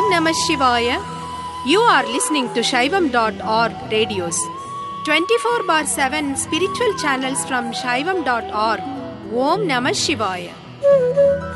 Namah Shivaya. You are listening to Shaivam.org radios. 24 bar 7 spiritual channels from Shaivam.org. Om Namah Shivaya.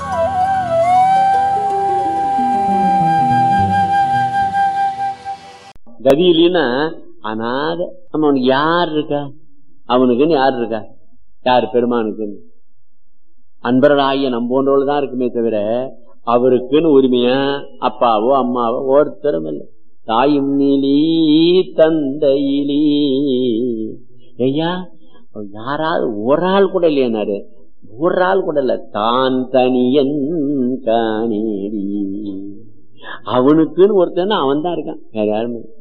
கதியிலின்னா அனாத நம்ம அவனுக்கு யார் இருக்கா அவனுக்குன்னு யார் இருக்கா யார் பெருமானுக்குன்னு அன்பர்களாகிய நம்போன்றவள் தான் இருக்குமே தவிர அவருக்குன்னு உரிமையா அப்பாவோ அம்மாவோ ஒருத்தரும் இல்லை தாயும் நீலி தந்தையிலி ஐயா யாராவது ஒரு ஆள் கூட இல்லையாரு ஒரு ஆள் கூட இல்ல தான் தனியன் காணேடி அவனுக்குன்னு ஒருத்தன் அவன் தான் இருக்கான் வேற யாருமே இல்ல.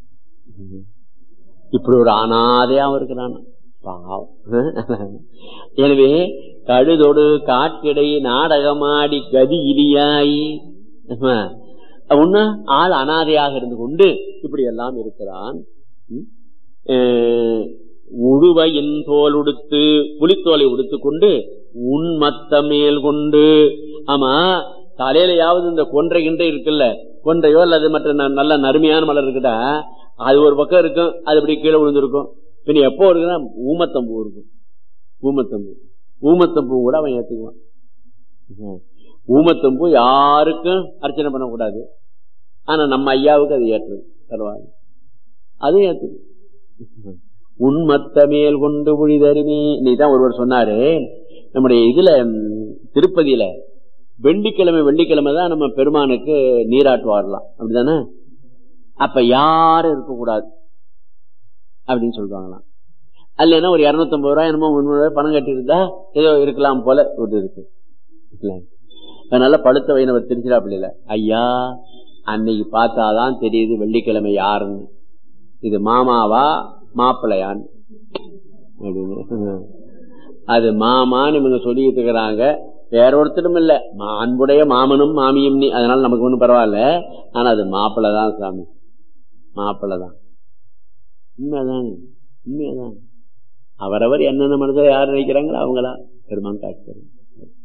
இப்படி ஒரு அனாதையாவும் இருக்கிறான் பாவம் எனவே கழுதொடு காட்டிடை நாடகமாடி கதி இலியாய் ஒண்ணு ஆள் அனாதையாக இருந்து கொண்டு இப்படி எல்லாம் இருக்கிறான் ம்? அஹ், உழுவையின் தோல் உடுத்து புலித்தோலை உடுத்து கொண்டு உன் மத்த மேல் கொண்டு ஆமா தலையிலையாவது இந்த கொன்றை கின்றை இருக்குல்ல கொன்றையோ அல்லது மற்ற ந- நல்ல நறுமையான மலர் இருக்குதா அது ஒரு பக்கம் இருக்கும் அது இப்படி கீழே விழுந்திருக்கும் பின்ன எப்போ இருக்குன்னா ஊமத்தம்பூ இருக்கும் ஊமத்தம்பூ ஊமத்தம்பூ கூட அவன் ஏத்துக்குவான் ம். ஊமத்தம்பூ யாருக்கும் அர்ச்சனை பண்ணக்கூடாது ஆனா நம்ம ஐயாவுக்கு அது ஏற்றது பரவாயில்ல அது ஏத்துக்கு உண்மத்த மேல் கொண்டு புழிதருமே நீதான் ஒருவர் சொன்னாரு நம்முடைய இதுல ம், திருப்பதியில வெள்ளிக்கிழமை வெள்ளிக்கிழமை தான் நம்ம பெருமானுக்கு நீராட்டு வரலாம் அப்படிதானே அப்ப யாரும் இருக்கக்கூடாது அப்படின்னு சொல்றாங்களாம் அல்லனா ஒரு இருநூத்தம்பது ரூபாய் என்னமோ முன்னூறு ரூபாய் பணம் கட்டியிருந்தா ஏதோ இருக்கலாம் போல ஒரு இருக்கு இல்ல? அதனால பழுத்த வைணவர் திருச்சிராப்பள்ளியில ஐயா அன்னைக்கு பார்த்தாதான் தெரியுது வெள்ளிக்கிழமை யாருன்னு இது மாமாவா மாப்பிள்ளையான்னு அப்படின்னு அது மாமான்னு இவங்க சொல்லிட்டு இருக்கிறாங்க வேற ஒருத்தரும் இல்ல மா- அன்புடைய மாமனும் மாமியும் நீ அதனால நமக்கு ஒண்ணும் பரவாயில்ல ஆனா அது மாப்பிள்ளை தான் சாமி மாப்பிள்ளை தான் உண்மைதான் உண்மைதான் அவரவர் என்னென்ன மனசுல யார் நினைக்கிறாங்களோ அவங்களா பெருமான் காட்சி தருவார்.